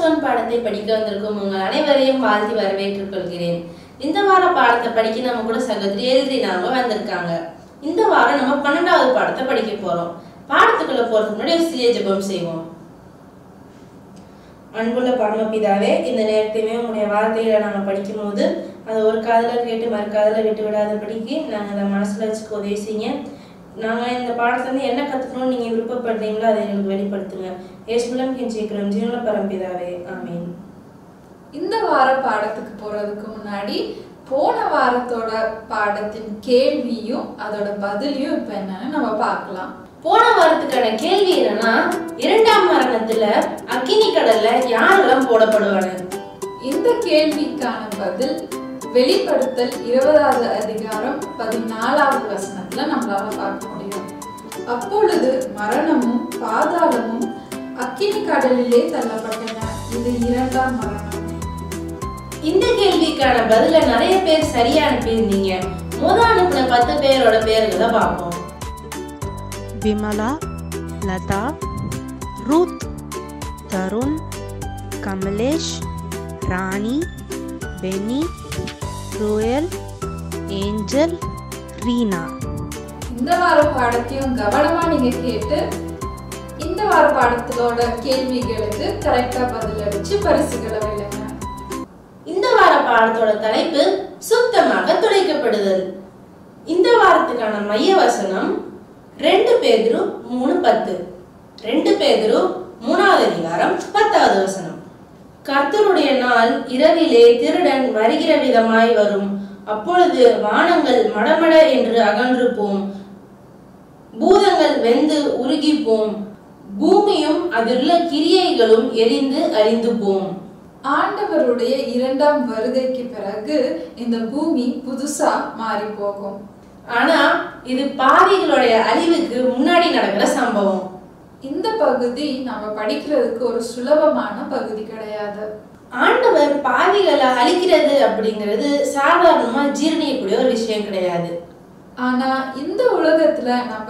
Stone பாடத்தை படிக்க வந்திருக்கும் உங்கள் அனைவரையும் வாழ்த்தி வரவேற்றுக் கொள்கிறேன் இந்த வார பாடத்தை படிக்க நம்ம கூட சகோதரி எழுதினாங்க வந்திருக்காங்க இந்த வாரம் நம்ம பன்னெண்டாவது பாடத்தை படிக்க போறோம் பாடத்துக்குள்ள போறதுக்கு முன்னாடி ஒரு சிறிய ஜெபம் செய்வோம் அன்புள்ள பரமபிதாவே இந்த நேரத்தையுமே உங்களுடைய வார்த்தைகளை நாங்கள் படிக்கும்போது அதை ஒரு காதில் கேட்டு மறு காதில் விட்டு விடாதபடிக்கு நாங்கள் அதை மனசில் வச்சுக்க உதவி செய்யுங்க நாங்கள் இந்த பாடத்துலேருந்து என்ன கற்றுக்கணும்னு நீங்கள் விருப்பப்படுறீங்களோ அதை எங்களுக்கு வெளிப்படுத்துங்க ஏசுலம் கெஞ்சிக்கிறோம் ஜீவன பரம்பிதாவே ஆமீன் இந்த வார பாடத்துக்கு போறதுக்கு முன்னாடி போன வாரத்தோட பாடத்தின் கேள்வியும் அதோட பதிலையும் இப்ப என்னன்னு நம்ம பார்க்கலாம் போன வாரத்துக்கான கேள்வி என்னன்னா இரண்டாம் மரணத்துல அக்கினி கடல்ல யாரெல்லாம் போடப்படுவாங்க இந்த கேள்விக்கான பதில் வெளிப்படுத்தல் இருபதாவது அதிகாரம் பதினாலாவது வசனத்துல நம்மளால பார்க்க முடியும் அப்பொழுது மரணமும் பாதாளமும் அக்கினி கடலிலே தள்ளப்பட்டன இது இரண்டாம் மரணம் இந்த கேள்விக்கான பதில நிறைய பேர் சரியா அனுப்பியிருந்தீங்க முத அனுப்பின பத்து பேரோட பேர்களை பார்ப்போம் Vimala Lata Ruth Tarun Kamlesh Rani Benny Royal Angel Reena இந்த வார பாடத்தையும் கவனமா நீங்க கேட்டு இந்த வார பாடத்தோட கேள்விகளுக்கு கரெக்டா பதில் அடிச்சு பரிசுகளை வெல்லுங்க இந்த வார பாடத்தோட தலைப்பு சுத்தமாக துடைக்கப்படுதல் இந்த வாரத்துக்கான மைய வசனம் ரெண்டு பேதுரு மூணு பத்து ரெண்டு பேதுரு மூணாவது அதிகாரம் பத்தாவது வசனம் கர்த்தருடைய நாள் இரவிலே திருடன் வருகிற விதமாய் வரும் அப்பொழுது வானங்கள் மடமட என்று அகன்று போம் பூதங்கள் வெந்து உருகி போம் பூமியும் அதிலுள்ள கிரியைகளும் எரிந்து அழிந்து போம் ஆண்டவருடைய இரண்டாம் வருகைக்கு பிறகு இந்த பூமி புதுசா மாறி போகும் ஆனா இது பாவிகளுடைய அழிவுக்கு முன்னாடி நடக்கிற சம்பவம் இந்த பகுதி நம்ம படிக்கிறதுக்கு ஒரு சுலபமான பகுதி கிடையாது ஆண்டவர் பாவிகளை அழிக்கிறது அப்படிங்கிறது சாதாரணமா ஜீரணியக்கூடிய ஒரு விஷயம் கிடையாது ஆனா இந்த உலகத்துல நம்ம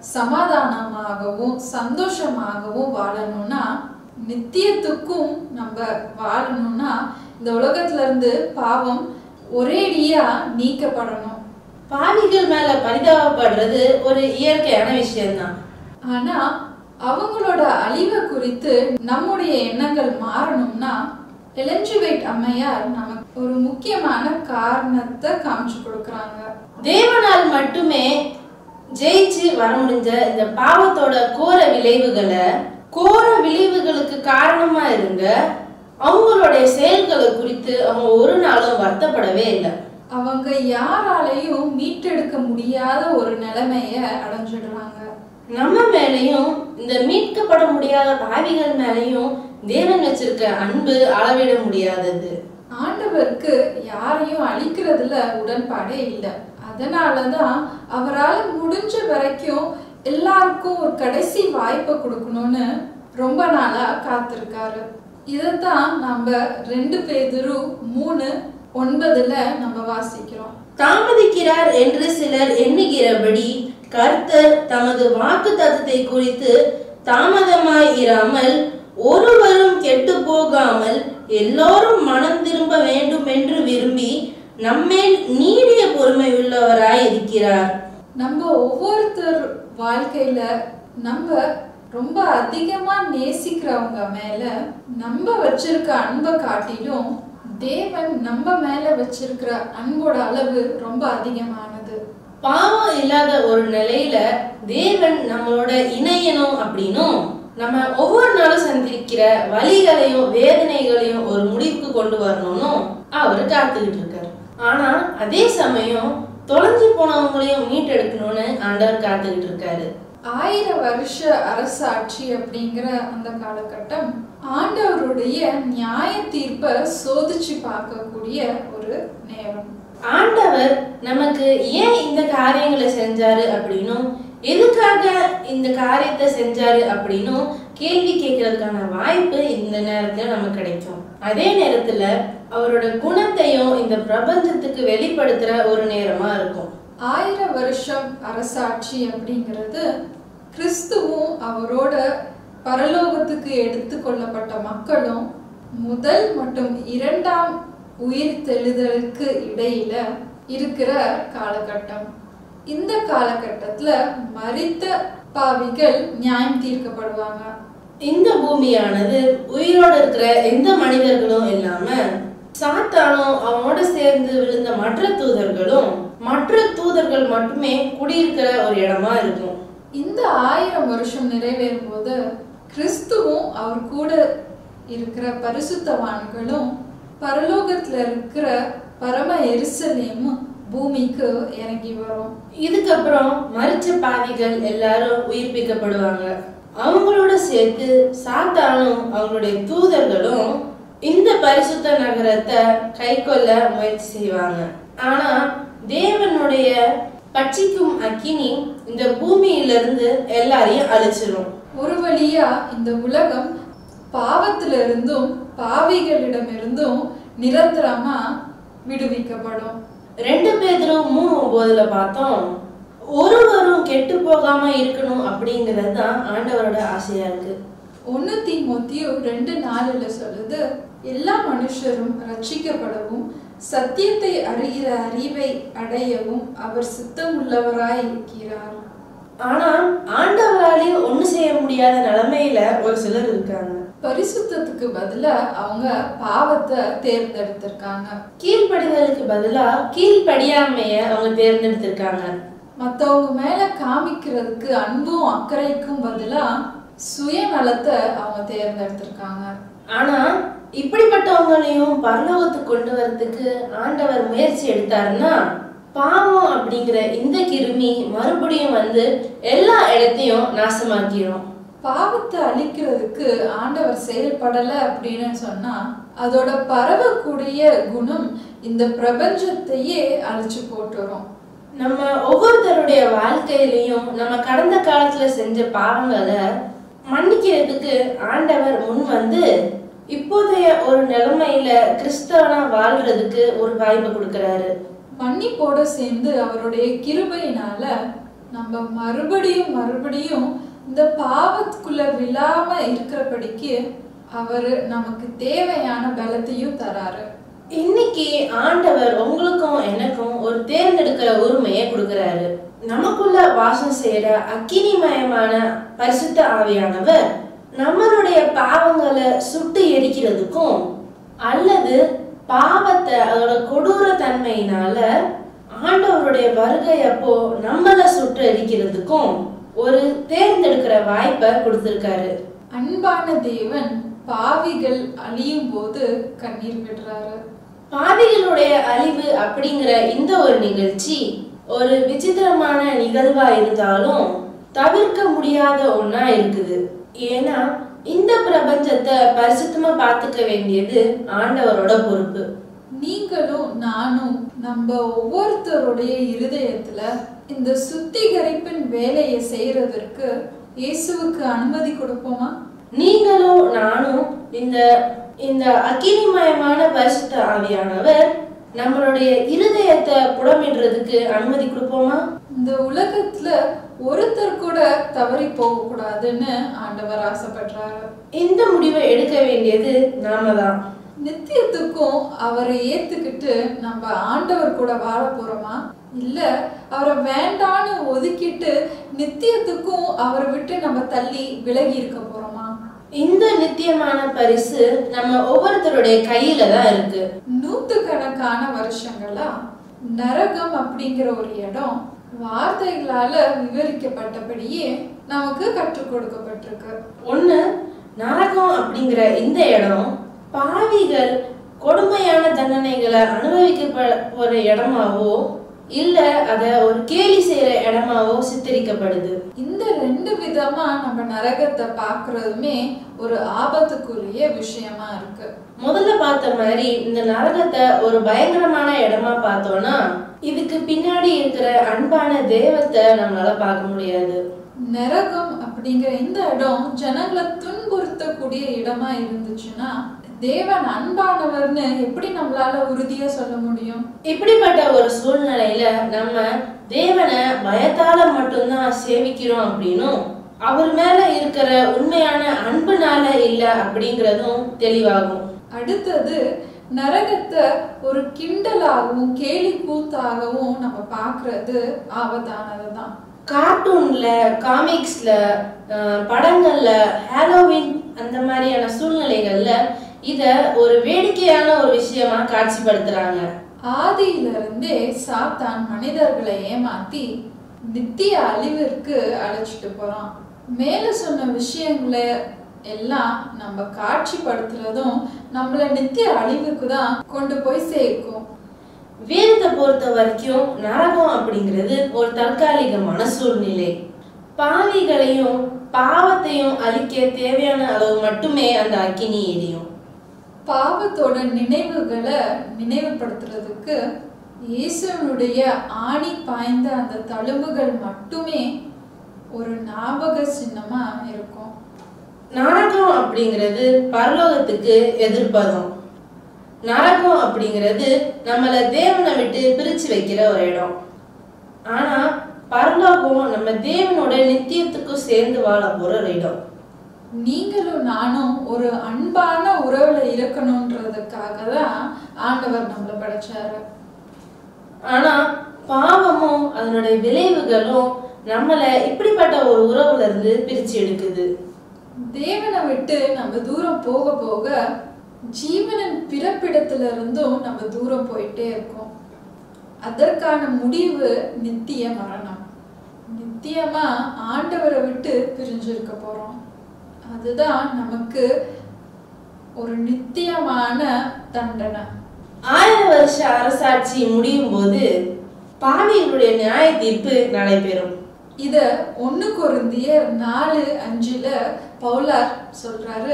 சமாதானமாகவும் சந்தோஷமாகவும் வாழணும்னா நித்தியத்துக்கும் நம்ம வாழணும்னா இந்த உலகத்துல இருந்து பாவம் ஒரேடியா நீக்கப்படணும் பாவிகள் மேல பரிதாபப்படுறது ஒரு இயற்கையான விஷயம்தான் ஆனா அவங்களோட அழிவை குறித்து நம்முடைய எண்ணங்கள் மாறணும்னா எலஞ்சுவேட் அம்மையார் நமக்கு ஒரு முக்கியமான காரணத்தை காமிச்சு கொடுக்கறாங்க தேவனால் மட்டுமே ஜெயிச்சு வர முடிஞ்ச இந்த பாவத்தோட கோர விளைவுகளை கோர விளைவுகளுக்கு காரணமா இருங்க அவங்களுடைய செயல்களை குறித்து அவங்க ஒரு நாளும் வருத்தப்படவே இல்லை அவங்க யாராலையும் மீட்டெடுக்க முடியாத ஒரு நிலைமைய அடைஞ்சிடுறாங்க நம்ம மேலையும் இந்த மீட்கப்பட முடியாத பாவிகள் மேலையும் தேவன் வச்சிருக்க அன்பு அளவிட முடியாதது ஆண்டவருக்கு யாரையும் அழிக்கிறதுல உடன்பாடே இல்லை அதனாலதான் அவரால் முடிஞ்ச வரைக்கும் எல்லாருக்கும் ஒரு கடைசி வாய்ப்பை கொடுக்கணும்னு ரொம்ப நாளா காத்திருக்காரு இதைத்தான் நம்ம ரெண்டு பேதரு மூணு ஒன்பதுல நம்ம வாசிக்கிறோம் தாமதிக்கிறார் என்று சிலர் எண்ணுகிறபடி கர்த்தர் தமது வாக்கு தத்தத்தை குறித்து தாமதமாய் இராமல் ஒருவரும் கெட்டு போகாமல் எல்லோரும் மனம் திரும்ப வேண்டும் என்று விரும்பி நம்மேல் நீடிய பொறுமை உள்ளவராய் இருக்கிறார் நம்ம ஒவ்வொருத்தர் வாழ்க்கையில நம்ம ரொம்ப அதிகமா நேசிக்கிறவங்க மேல நம்ம வச்சிருக்க அன்பை காட்டிலும் தேவன் நம்ம மேல வச்சிருக்கிற அன்போட அளவு ரொம்ப அதிகமானது பாவம் இல்லாத ஒரு நிலையில தேவன் நம்மளோட இணையணும் அப்படின்னும் நம்ம ஒவ்வொரு நாளும் சந்திக்கிற வலிகளையும் வேதனைகளையும் ஒரு முடிவுக்கு கொண்டு வரணும்னு அவரு காத்துக்கிட்டு இருக்காரு ஆனா அதே சமயம் தொலைஞ்சு போனவங்களையும் மீட்டெடுக்கணும்னு ஆண்டவர் காத்துக்கிட்டு இருக்காரு ஆயிரம் வருஷ அரசாட்சி அப்படிங்கிற அந்த காலகட்டம் ஆண்டவருடைய நியாய தீர்ப்பை சோதிச்சு பார்க்கக்கூடிய ஒரு நேரம் ஆண்டவர் நமக்கு ஏன் இந்த காரியங்களை செஞ்சாரு அப்படின்னும் எதுக்காக இந்த காரியத்தை செஞ்சாரு அப்படின்னும் கேள்வி கேட்கறதுக்கான வாய்ப்பு இந்த நேரத்துல நமக்கு கிடைக்கும் அதே நேரத்துல அவரோட குணத்தையும் இந்த பிரபஞ்சத்துக்கு வெளிப்படுத்துற ஒரு நேரமா இருக்கும் ஆயிரம் வருஷம் அரசாட்சி அப்படிங்கிறது கிறிஸ்துவும் அவரோட பரலோகத்துக்கு எடுத்து கொள்ளப்பட்ட மக்களும் முதல் மற்றும் இரண்டாம் உயிர் தெழுதலுக்கு இடையில இருக்கிற காலகட்டம் இந்த காலகட்டத்துல மரித்த பாவிகள் நியாயம் தீர்க்கப்படுவாங்க இந்த பூமியானது உயிரோட இருக்கிற எந்த மனிதர்களும் இல்லாம சாத்தானும் அவனோட சேர்ந்து விழுந்த மற்ற தூதர்களும் மற்ற தூதர்கள் மட்டுமே குடியிருக்கிற ஒரு இடமா இருக்கும் இந்த ஆயிரம் வருஷம் நிறைவேறும் போது கிறிஸ்துவும் அவர் கூட இருக்கிற பரிசுத்தவான்களும் பரலோகத்துல இருக்கிற பரம எருசலேமும் பூமிக்கு இறங்கி வரும் இதுக்கப்புறம் மரிச்ச பாவிகள் எல்லாரும் உயிர்ப்பிக்கப்படுவாங்க அவங்களோட சேர்த்து சாத்தானும் அவங்களுடைய தூதர்களும் இந்த பரிசுத்த நகரத்தை கைக்கொள்ள முயற்சி செய்வாங்க ஆனா தேவனுடைய பட்சிக்கும் அக்கினி இந்த பூமியிலிருந்து எல்லாரையும் அழிச்சிரும் ஒரு வழியா இந்த உலகம் பாவத்திலிருந்தும் பாவிகளிடமிருந்தும் நிரந்தரமா விடுவிக்கப்படும் ரெண்டு பேரும் மூணு ஒன்பதுல பார்த்தோம் ஒருவரும் கெட்டு போகாம இருக்கணும் அப்படிங்கிறது தான் ஆண்டவரோட ஆசையா இருக்கு ஒன்னு தீமோத்தியும் ரெண்டு நாலுல சொல்லுது எல்லா மனுஷரும் ரட்சிக்கப்படவும் சத்தியத்தை அறிகிற அறிவை அடையவும் அவர் சித்தமுள்ளவராய் இருக்கிறார் ஆனா ஆண்டவராலே ஒண்ணு செய்ய முடியாத நிலைமையில ஒரு சிலர் இருக்காங்க பரிசுத்தத்துக்கு பதிலா அவங்க பாவத்தை தேர்ந்தெடுத்திருக்காங்க கீழ்ப்படிதலுக்கு பதிலா கீழ்ப்படியாமைய அவங்க தேர்ந்தெடுத்திருக்காங்க மத்தவங்க மேல காமிக்கிறதுக்கு அன்பும் அக்கறைக்கும் பதிலா சுயநலத்தை அவங்க தேர்ந்தெடுத்திருக்காங்க ஆனா இப்படிப்பட்டவங்களையும் பரலோகத்துக்கு கொண்டு வரதுக்கு ஆண்டவர் முயற்சி எடுத்தாருன்னா பாவம் அப்படிங்கிற இந்த கிருமி மறுபடியும் வந்து எல்லா இடத்தையும் நாசமாக்கிரும் பாவத்தை அழிக்கிறதுக்கு ஆண்டவர் செயல்படல அப்படின்னு சொன்னா அதோட பரவக்கூடிய குணம் இந்த பிரபஞ்சத்தையே அழிச்சு போட்டுரும் நம்ம ஒவ்வொருத்தருடைய வாழ்க்கையிலையும் நம்ம கடந்த காலத்துல செஞ்ச பாவங்களை மன்னிக்கிறதுக்கு ஆண்டவர் முன் வந்து இப்போதைய ஒரு நிலைமையில கிறிஸ்தவனா வாழ்றதுக்கு ஒரு வாய்ப்பு கொடுக்கறாரு மன்னிப்போட சேர்ந்து அவருடைய கிருபையினால நம்ம மறுபடியும் மறுபடியும் இந்த பாவத்துக்குள்ள விழாம இருக்கிறபடிக்கு அவரு நமக்கு தேவையான பலத்தையும் தராரு இன்னைக்கு ஆண்டவர் உங்களுக்கும் எனக்கும் ஒரு தேர்ந்தெடுக்கிற உரிமையை கொடுக்கறாரு நமக்குள்ள வாசம் செய்யற அக்கினிமயமான பரிசுத்த ஆவியானவர் நம்மளுடைய பாவங்களை சுட்டு எரிக்கிறதுக்கும் அல்லது பாவத்தை அதோட கொடூர தன்மையினால ஆண்டவருடைய வருகை அப்போ நம்மள சுட்டு எரிக்கிறதுக்கும் ஒரு தேர்ந்தெடுக்கிற வாய்ப்பை கொடுத்திருக்காரு அன்பான தேவன் பாவிகள் அழியும் போது கண்ணீர் விடுறாரு பாவிகளுடைய அழிவு அப்படிங்கிற இந்த ஒரு நிகழ்ச்சி ஒரு விசித்திரமான நிகழ்வா இருந்தாலும் தவிர்க்க முடியாத ஒண்ணா இருக்குது ஏன்னா இந்த பிரபஞ்சத்தை பரிசுத்தமா பார்த்துக்க வேண்டியது ஆண்டவரோட பொறுப்பு நீங்களும் நானும் நம்ம ஒவ்வொருத்தருடைய இருதயத்துல இந்த சுத்திகரிப்பின் வேலையை செய்யறதற்கு இயேசுவுக்கு அனுமதி கொடுப்போமா நீங்களும் நானும் இந்த இந்த அக்கினிமயமான பரிசுத்த ஆவியானவர் நம்மளுடைய இருதயத்தை புடமிடுறதுக்கு அனுமதி கொடுப்போமா இந்த உலகத்துல ஒருத்தர் கூட தவறி போக கூடாதுன்னு ஆண்டவர் ஆசைப்படுறாரு இந்த முடிவை எடுக்க வேண்டியது நாம தான் நித்தியத்துக்கும் அவரை ஏத்துக்கிட்டு நம்ம ஆண்டவர் கூட வாழ போறோமா இல்ல அவரை வேண்டான்னு ஒதுக்கிட்டு நித்தியத்துக்கும் அவரை விட்டு நம்ம தள்ளி விலகி இருக்க போறோமா இந்த நித்தியமான பரிசு நம்ம ஒவ்வொருத்தருடைய கையில தான் இருக்கு நூத்துக்கணக்கான வருஷங்களா நரகம் அப்படிங்கிற ஒரு இடம் வார்த்தைகளால விவரிக்கப்பட்டபடியே நமக்கு கற்றுக் கொடுக்கப்பட்டிருக்கு ஒண்ணு நரகம் அப்படிங்கிற இந்த இடம் பாவிகள் கொடுமையான தண்டனைகளை அனுபவிக்க போற இடமாவோ இல்ல அத ஒரு கேலி செய்யற இடமாவோ சித்தரிக்கப்படுது இந்த ரெண்டு விதமா நம்ம நரகத்தை பார்க்கறதுமே ஒரு ஆபத்துக்குரிய விஷயமா இருக்கு முதல்ல பார்த்த மாதிரி இந்த நரகத்தை ஒரு பயங்கரமான இடமா பார்த்தோம்னா இதுக்கு பின்னாடி இருக்கிற அன்பான தெய்வத்தை நம்மளால பார்க்க முடியாது நரகம் அப்படிங்கிற இந்த இடம் ஜனங்களை துன்புறுத்தக்கூடிய இடமா இருந்துச்சுன்னா தேவன் அன்பானவர்னு எப்படி நம்மளால உறுதியா சொல்ல முடியும் இப்படிப்பட்ட ஒரு சூழ்நிலையில நம்ம தேவனை பயத்தால மட்டும்தான் சேவிக்கிறோம் அப்படின்னும் அவர் மேல இருக்கிற உண்மையான அன்புனால இல்ல அப்படிங்கிறதும் தெளிவாகும் அடுத்தது நரகத்தை ஒரு கிண்டலாகவும் கேலி கூத்தாகவும் நம்ம பார்க்கிறது ஆபத்தானது தான் கார்ட்டூன்ல காமிக்ஸ்ல அஹ், படங்கள்ல ஹாலோவின் அந்த மாதிரியான சூழ்நிலைகள்ல இத ஒரு வேடிக்கையான ஒரு விஷயமா காட்சிப்படுத்துறாங்க ஆதியிலிருந்தே சாத்தான் மனிதர்களை ஏமாத்தி நித்திய அழிவிற்கு அழைச்சிட்டு போறான் மேல சொன்ன விஷயங்களை எல்லாம் நம்ம காட்சிப்படுத்துறதும் நம்மள நித்திய அழிவுக்கு தான் கொண்டு போய் சேர்க்கும் வேதத்தை பொறுத்த வரைக்கும் நரகம் அப்படிங்கிறது ஒரு தற்காலிகமான சூழ்நிலை பாவிகளையும் பாவத்தையும் அழிக்க தேவையான அளவு மட்டுமே அந்த அக்கினி எரியும் பாவத்தோட நினைவுகளை நினைவுபடுத்துறதுக்கு இயேசுனுடைய ஆணி பாய்ந்த அந்த தழும்புகள் மட்டுமே ஒரு ஞாபக சின்னமா இருக்கும் நரகம் அப்படிங்கிறது பரலோகத்துக்கு எதிர்ப்பதம் நரகம் அப்படிங்கிறது நம்மள தேவனை விட்டு பிரிச்சு வைக்கிற ஒரு இடம் ஆனா பரலோகம் நம்ம தேவனோட நித்தியத்துக்கும் சேர்ந்து வாழ போற ஒரு இடம் நீங்களும் நானும் ஒரு அன்பான உறவுல இருக்கணுன்றதுக்காக தான் ஆண்டவர் நம்மளை படைச்சாரு ஆனா பாவமும் அதனுடைய விளைவுகளும் நம்மள இப்படிப்பட்ட ஒரு உறவுல இருந்து பிரிச்சு எடுக்குது தேவனை விட்டு நம்ம தூரம் போக போக ஜீவனின் பிறப்பிடத்துல இருந்தும் நம்ம தூரம் போயிட்டே இருக்கோம் அதற்கான முடிவு நித்திய மரணம் நித்தியமா ஆண்டவரை விட்டு பிரிஞ்சிருக்க போறோம் அதுதான் நமக்கு ஒரு நித்தியமான தண்டனை ஆயிரம் வருஷ அரசாட்சி முடியும் போது பாவிகளுடைய நியாய தீர்ப்பு நடைபெறும் இத ஒண்ணு கொருந்தியர் நாலு அஞ்சுல பவுலார் சொல்றாரு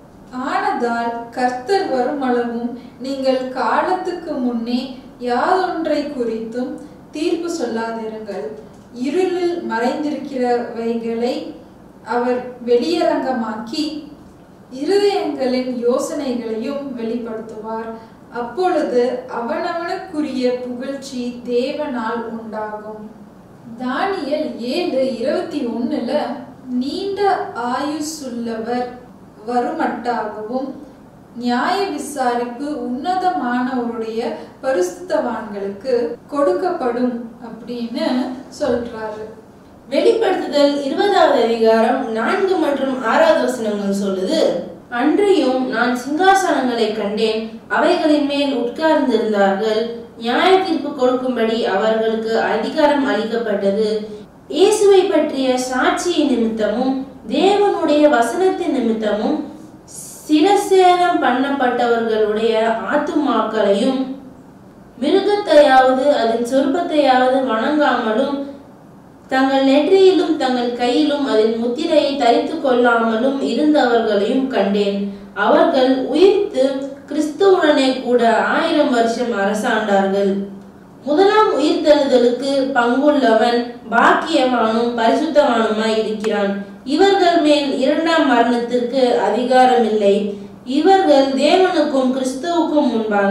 ஆனதால் கர்த்தர் வரும் அளவும் நீங்கள் காலத்துக்கு முன்னே யாதொன்றை குறித்தும் தீர்ப்பு சொல்லாதிருங்கள் இருளில் மறைந்திருக்கிறவைகளை அவர் வெளியரங்கமாக்கி இருதயங்களின் யோசனைகளையும் வெளிப்படுத்துவார் அப்பொழுது அவனவனுக்குரிய புகழ்ச்சி தேவனால் உண்டாகும் தானியல் ஏழு இருபத்தி ஒண்ணுல நீண்ட ஆயுசுள்ளவர் வருமட்டாகவும் நியாய விசாரிப்பு உன்னதமானவருடைய பரிசுத்தவான்களுக்கு கொடுக்கப்படும் அப்படின்னு சொல்றாரு வெளிப்படுத்துதல் இருபதாவது அதிகாரம் நான்கு மற்றும் ஆறாவது வசனங்கள் சொல்லுது அன்றியும் நான் சிங்காசனங்களை கண்டேன் அவைகளின் மேல் உட்கார்ந்திருந்தார்கள் நியாய தீர்ப்பு கொடுக்கும்படி அவர்களுக்கு அதிகாரம் அளிக்கப்பட்டது இயேசுவை பற்றிய சாட்சியின் நிமித்தமும் தேவனுடைய வசனத்தின் நிமித்தமும் சிரசேதம் பண்ணப்பட்டவர்களுடைய ஆத்துமாக்களையும் மிருகத்தையாவது அதன் சொற்பத்தையாவது வணங்காமலும் தங்கள் நெற்றியிலும் தங்கள் கையிலும் அதன் முத்திரையை தரித்து கொள்ளாமலும் இருந்தவர்களையும் கண்டேன் அவர்கள் உயிர்த்து கிறிஸ்துவுடனே கூட ஆயிரம் வருஷம் அரசாண்டார்கள் முதலாம் உயிர்த்தெழுதலுக்கு பங்குள்ளவன் பாக்கியவானும் பரிசுத்தவானுமாய் இருக்கிறான் இவர்கள் மேல் இரண்டாம் மரணத்திற்கு அதிகாரம் இல்லை இவர்கள் தேவனுக்கும் கிறிஸ்துவுக்கும் முன்பாக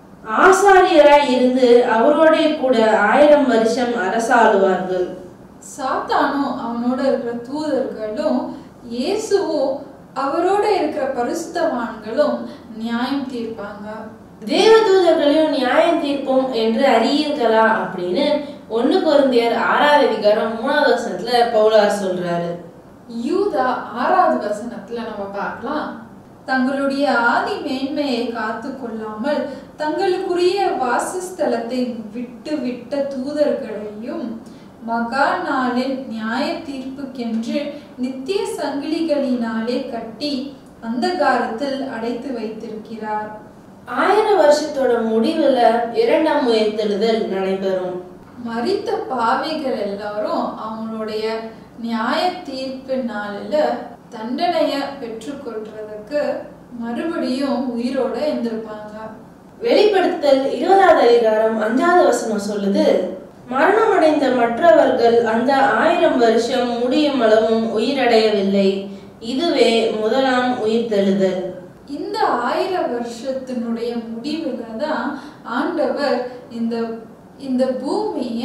ஆசாரியராய் இருந்து அவரோட கூட ஆயிரம் வருஷம் அரசாளுவார்கள் சாத்தானும் அவனோட இருக்கிற தூதர்களும் இயேசுவும் அவரோட இருக்கிற பரிசுத்தவான்களும் நியாயம் தீர்ப்பாங்க தேவதூதர்களையும் நியாயம் தீர்ப்போம் என்று அறியீர்களா அப்படின்னு ஒண்ணு குருந்தியர் ஆறாவது அதிகாரம் மூணாவது வசனத்துல பவுலார் சொல்றாரு யூதா ஆறாவது வசனத்துல நம்ம பார்க்கலாம் தங்களுடைய ஆதி மேன்மையை காத்து கொள்ளாமல் தங்களுக்குரிய வாசஸ்தலத்தை விட்டு விட்ட தூதர்களையும் மகா நாளில் நியாய தீர்ப்புக்கென்று நித்திய சங்கிலிகளினாலே கட்டி அந்தகாரத்தில் அடைத்து வைத்திருக்கிறார் ஆயிரம் வருஷத்தோட முடிவுல இரண்டாம் உயர்த்தெழுதல் நடைபெறும் மரித்த பாவிகள் எல்லாரும் அவங்களுடைய நியாய தீர்ப்பு நாளில் தண்டனைய பெற்றுக்கொள்றதுக்கு மறுபடியும் உயிரோட எழுந்திருப்பாங்க வெளிப்படுத்தல் இருபதாவது அதிகாரம் அஞ்சாவது வசனம் சொல்லுது மரணமடைந்த மற்றவர்கள் அந்த ஆயிரம் வருஷம் முடியும் அளவும் உயிரடையவில்லை இதுவே முதலாம் உயிர்த்தெழுதல் இந்த ஆயிரம் வருஷத்தினுடைய முடிவுல தான் ஆண்டவர் இந்த இந்த பூமிய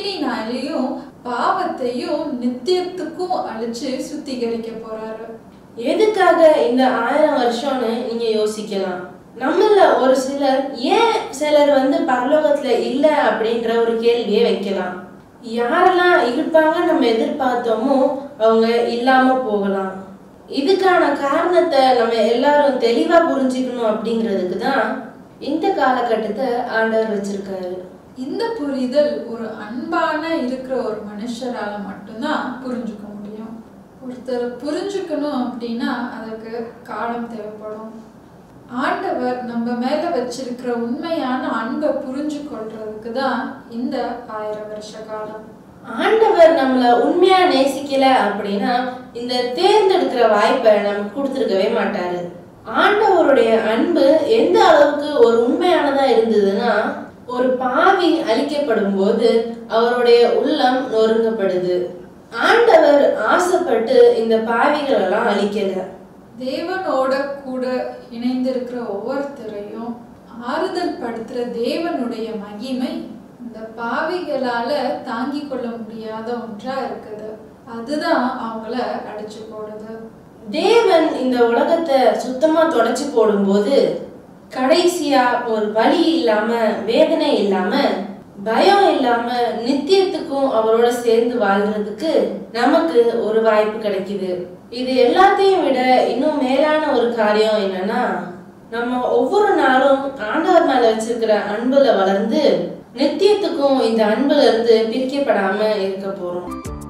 அக்கினினாலையும் பாவத்தையும் நித்தியத்துக்கும் அழிச்சு சுத்திகரிக்க போறாரு எதுக்காக இந்த ஆயிரம் வருஷம்னு நீங்க யோசிக்கலாம் நம்மள ஒரு சிலர் ஏன் சிலர் வந்து பரலோகத்துல இல்ல அப்படின்ற ஒரு கேள்வியை வைக்கலாம் யாரெல்லாம் இருப்பாங்க நம்ம எதிர்பார்த்தோமோ அவங்க இல்லாம போகலாம் இதுக்கான காரணத்தை நம்ம எல்லாரும் தெளிவா புரிஞ்சுக்கணும் அப்படிங்கிறதுக்கு தான் இந்த காலகட்டத்தை ஆண்டவர் வச்சிருக்காரு இந்த புரிதல் ஒரு அன்பான இருக்கிற ஒரு மனுஷரால மட்டும்தான் புரிஞ்சுக்க முடியும் ஒருத்தர் புரிஞ்சுக்கணும் அப்படின்னா அதுக்கு காலம் தேவைப்படும் ஆண்டவர் நம்ம மேல வச்சிருக்கிற உண்மையான அன்பை புரிஞ்சு கொள்றதுக்கு தான் இந்த ஆயிரம் வருஷ காலம் ஆண்டவர் நம்மள உண்மையா நேசிக்கல அப்படின்னா இந்த தேர்ந்தெடுக்கிற வாய்ப்பை நமக்கு கொடுத்துருக்கவே மாட்டாரு ஆண்டவருடைய அன்பு எந்த அளவுக்கு ஒரு உண்மையானதா இருந்ததுன்னா ஒரு பாவி அழிக்கப்படும் போது அவருடைய உள்ளம் நொறுங்கப்படுது ஆண்டவர் ஆசைப்பட்டு இந்த பாவிகள் எல்லாம் அழிக்கல தேவனோட கூட இணைந்திருக்கிற ஒவ்வொருத்தரையும் ஆறுதல் படுத்துற தேவனுடைய மகிமை இந்த பாவிகளால தாங்கிக் கொள்ள முடியாத ஒன்றா இருக்குது அதுதான் அவங்கள அடிச்சு போடுது தேவன் இந்த உலகத்தை சுத்தமா தொடச்சு போடும்போது கடைசியா ஒரு வலி இல்லாம வேதனை இல்லாம பயம் இல்லாம நித்தியத்துக்கும் அவரோட சேர்ந்து வாழ்றதுக்கு நமக்கு ஒரு வாய்ப்பு கிடைக்குது இது எல்லாத்தையும் விட இன்னும் மேலான ஒரு காரியம் என்னன்னா நம்ம ஒவ்வொரு நாளும் ஆண்டவர் மேல வச்சிருக்கிற அன்புல வளர்ந்து நித்தியத்துக்கும் இந்த அன்புல இருந்து பிரிக்கப்படாம இருக்க போறோம்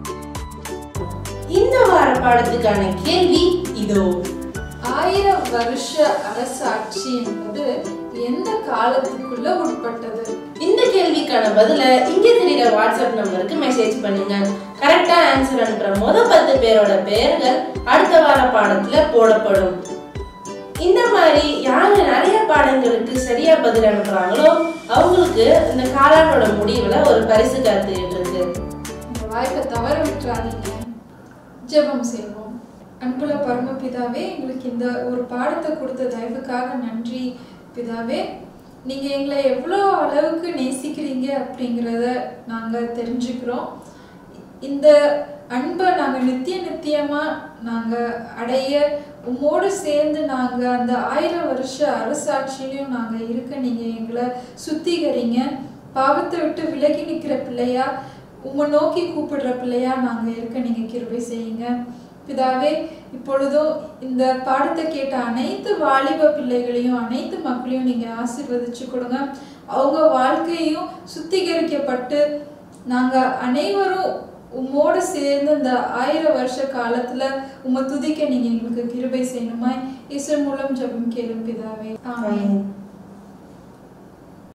இந்த வார பாடத்துக்கான கேள்வி இதோ ஆயிரம் வருஷ அரசாட்சி என்பது எந்த காலத்துக்குள்ள உட்பட்டது இந்த கேள்விக்கான பதில இங்க தெரியுற வாட்ஸ்அப் நம்பருக்கு மெசேஜ் பண்ணுங்க கரெக்டா ஆன்சர் அனுப்புற முத பத்து பேரோட பெயர்கள் அடுத்த வார பாடத்துல போடப்படும் இந்த மாதிரி யாரு நிறைய பாடங்களுக்கு சரியா பதில் அனுப்புறாங்களோ அவங்களுக்கு இந்த காலாண்டோட முடிவுல ஒரு பரிசு காத்துக்கிட்டு இருக்கு இந்த வாய்ப்பை தவற விட்டுறாதீங்க ஜெபம் செய்வோம் அன்புள்ள பரமபிதாவே எங்களுக்கு இந்த ஒரு பாடத்தை கொடுத்த தயவுக்காக நன்றி பிதாவே நீங்க எங்களை எவ்வளோ அளவுக்கு நேசிக்கிறீங்க அப்படிங்கிறத நாங்க தெரிஞ்சுக்கிறோம் இந்த அன்பை நாங்க நித்திய நித்தியமா நாங்க அடைய உம்மோடு சேர்ந்து நாங்க அந்த ஆயிரம் வருஷ அரசாட்சியிலையும் நாங்க இருக்க நீங்க எங்களை சுத்திகரிங்க பாவத்தை விட்டு விலகி நிக்கிற பிள்ளையா உம்மை நோக்கி கூப்பிடுற பிள்ளையா நாங்க இருக்க நீங்க கிருபை செய்யுங்க பிதாவே இப்பொழுதும் இந்த பாடத்தை கேட்ட அனைத்து வாலிப பிள்ளைகளையும் அனைத்து மக்களையும் நீங்க ஆசீர்வதிச்சு கொடுங்க அவங்க வாழ்க்கையும் சுத்திகரிக்கப்பட்டு நாங்க அனைவரும் உம்மோடு சேர்ந்து இந்த ஆயிரம் வருஷ காலத்துல உம்மை துதிக்க நீங்க எங்களுக்கு கிருபை செய்யணுமா இசை மூலம் ஜெபம் கேளும் பிதாவே ஆமென் ஆமென்.